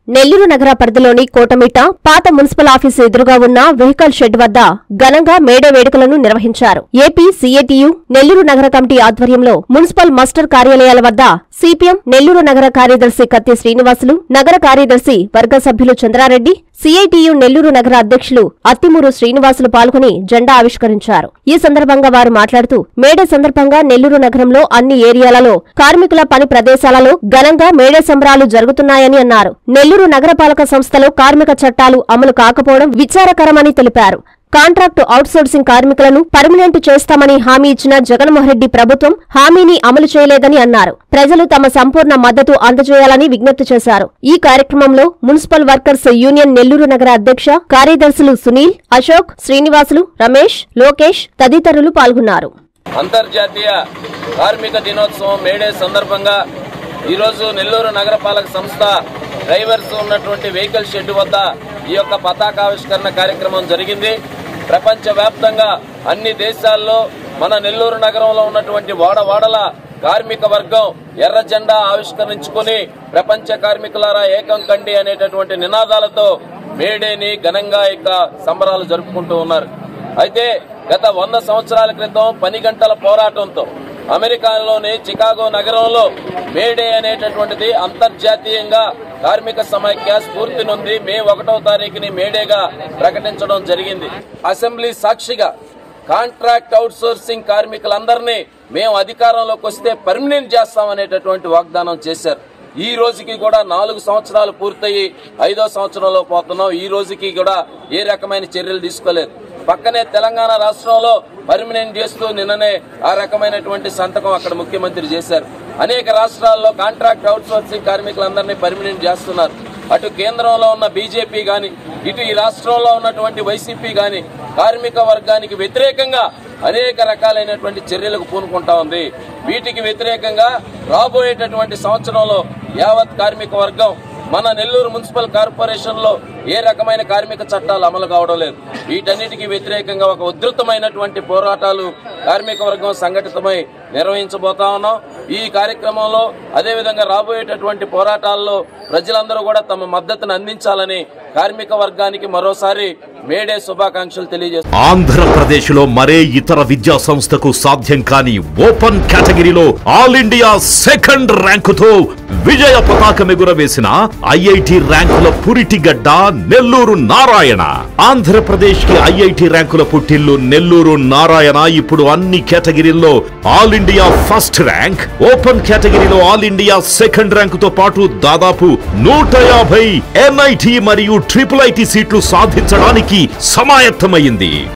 నెల్లూరు నగర పరిధిలోని కోటమిట్ట పాత మున్సిపల్ ఆఫీసు ఎదురుగా ఉన్న వెహికల్ షెడ్ వద్ద ఘనంగా మేడే వేడుకలను నిర్వహించారు ఏపీ సీఏటీయు నెల్లూరు నగర కమిటీ ఆధ్వర్యంలో మున్సిపల్ మాస్టర్ కార్యాలయాల వద్ద సిపిఎం నెల్లూరు నగర కార్యదర్శి కత్తి శ్రీనివాసులు నగర కార్యదర్శి వర్గ సభ్యులు చంద్రారెడ్డి సిఐటియు నెల్లూరు నగర అధ్యక్షులు అత్తిమూరు శ్రీనివాసులు పాల్గొని జెండా ఆవిష్కరించారు ఈ సందర్భంగా వారు మాట్లాడుతూ మేడే సందర్భంగా నెల్లూరు నగరంలో అన్ని ఏరియాలలో కార్మికుల పని ప్రదేశాలలో ఘనంగా మేడే సంబరాలు జరుగుతున్నాయని అన్నారు నెల్లూరు నగరపాలక సంస్థలో కార్మిక చట్టాలు అమలు కాకపోవడం విచారకరమని తెలిపారు కాంట్రాక్టు అవుట్సోర్సింగ్ కార్మికులను పర్మనెంట్ చేస్తామని హామీ ఇచ్చిన జగన్మోహన్ రెడ్డి ప్రభుత్వం హామీని అమలు చేయలేదని అన్నారు ప్రజలు తమ సంపూర్ణ మద్దతు అందజేయాలని విజ్ఞప్తి చేశారు ఈ కార్యక్రమంలో మున్సిపల్ వర్కర్స్ యూనియన్ నెల్లూరు నగర అధ్యక్ష కార్యదర్శులు సునీల్ అశోక్ శ్రీనివాసులు రమేష్ లోకేష్ తదితరులు పాల్గొన్నారు అంతర్జాతీయ కార్మిక దినోత్సవం మేడే సందర్భంగా ఈరోజు నెల్లూరు నగరపాలక సంస్థ డ్రైవర్స్ ఉన్నటువంటి వెహికల్ షెడ్ వద్ద ఈ యొక్క పతాకావిష్కరణ కార్యక్రమం జరిగింది ప్రపంచవ్యాప్తంగా అన్ని దేశాల్లో మన నెల్లూరు నగరంలో ఉన్నటువంటి వాడవాడల కార్మిక వర్గం ఎర్ర జెండా ఆవిష్కరించుకుని ప్రపంచ కార్మికులారా ఏకం కండి అనేటటువంటి నినాదాలతో మేడేని ఘనంగా ఇక సంబరాలు జరుపుకుంటూ ఉన్నారు అయితే గత వంద సంవత్సరాల క్రితం పని గంటల పోరాటంతో అమెరికాలోని చికాగో నగరంలో మేడే అనేటటువంటిది అంతర్జాతీయంగా కార్మిక సమైక్య స్ఫూర్తి నుండి మే ఒకటో తారీఖుని మేడేగా ప్రకటించడం జరిగింది అసెంబ్లీ సాక్షిగా కాంట్రాక్ట్ అవుట్సోర్సింగ్ కార్మికులందరినీ మేము అధికారంలోకి వస్తే పర్మనెంట్ చేస్తామనేటటువంటి వాగ్దానం చేశారు ఈ రోజుకి కూడా నాలుగు సంవత్సరాలు పూర్తయి ఐదో సంవత్సరంలో పోతున్నాం ఈ రోజుకి కూడా ఏ రకమైన చర్యలు తీసుకోలేదు పక్కనే తెలంగాణ రాష్ట్రంలో పర్మనెంట్ చేస్తూ నిన్ననే ఆ రకమైనటువంటి సంతకం అక్కడ ముఖ్యమంత్రి చేశారు అనేక రాష్ట్రాల్లో కాంట్రాక్ట్ అవుట్సోర్సింగ్ కార్మికులందరినీ పర్మనెంట్ చేస్తున్నారు అటు కేంద్రంలో ఉన్న బీజేపీ గాని ఇటు ఈ రాష్ట్రంలో ఉన్నటువంటి వైసీపీ గాని కార్మిక వర్గానికి వ్యతిరేకంగా అనేక రకాలైనటువంటి చర్యలకు పూనుకుంటా ఉంది వీటికి వ్యతిరేకంగా రాబోయేటటువంటి సంవత్సరంలో యావత్ కార్మిక వర్గం మన నెల్లూరు మున్సిపల్ కార్పొరేషన్ లో ఏ రకమైన కార్మిక చట్టాలు అమలు కావడం లేదు వీటన్నిటికీ వ్యతిరేకంగా ఒక ఉధృతమైనటువంటి పోరాటాలు కార్మిక వర్గం సంఘటితమై నిర్వహించబోతా ఉన్నాం ఈ కార్యక్రమంలో అదేవిధంగా రాబోయేటటువంటి పోరాటాల్లో ప్రజలందరూ కూడా తమ మద్దతును అందించాలని కార్మిక వర్గానికి మరోసారి మేడే శుభాకాంక్షలు తెలియజేస్తున్నారు ఆంధ్రప్రదేశ్ లో మరే ఇతర విద్యా సంస్థకు సాధ్యం కాని ఓపెన్ కేటగిరీలో ఆల్ ఇండియా సెకండ్ ర్యాంకుతో విజయ పతాకం ఎగురవేసిన ఐఐటి ర్యాంకుల పురిటిగడ్డ నెల్లూరు నారాయణ ఆంధ్రప్రదేశ్ కి ఐఐటి ర్యాంకుల పుట్టిల్లు నెల్లూరు నారాయణ ఇప్పుడు అన్ని కేటగిరీల్లో all India first rank open కేటగిరీలో ఆల్ ఇండియా సెకండ్ ర్యాంకుతో పాటు దాదాపు నూట యాభై ఎన్ఐటి మరియు ట్రిపుల్ ఐటి సీట్లు సాధించడానికి సమాయత్తమైంది